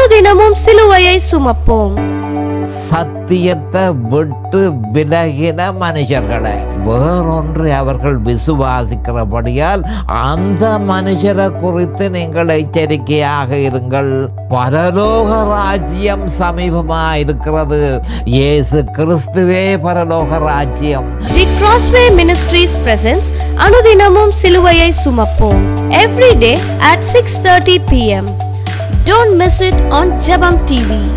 அனுதினமும் சிலுவையை சுமப்போம் சத்தியத்தை விட்டு விலகின மனுஷர்களை வேறொன்று அவர்கள் விசுவாசிக்கிறபடியால் அந்த மனுஷரை குறித்து நீங்கள் எச்சரிக்கையாக இருங்கள் பரலோக ராஜ்யம் சமீபமாக இருக்கிறது இயேசு கிறிஸ்துவே பரலோக ராஜ்யம் தி கிராஸ்வே மினிஸ்ட்ரீஸ் பிரசன்ஸ் அனுதினமும் சிலுவையை சுமப்போம் every day at six thirty PM don't miss it on ஜெபம் டிவி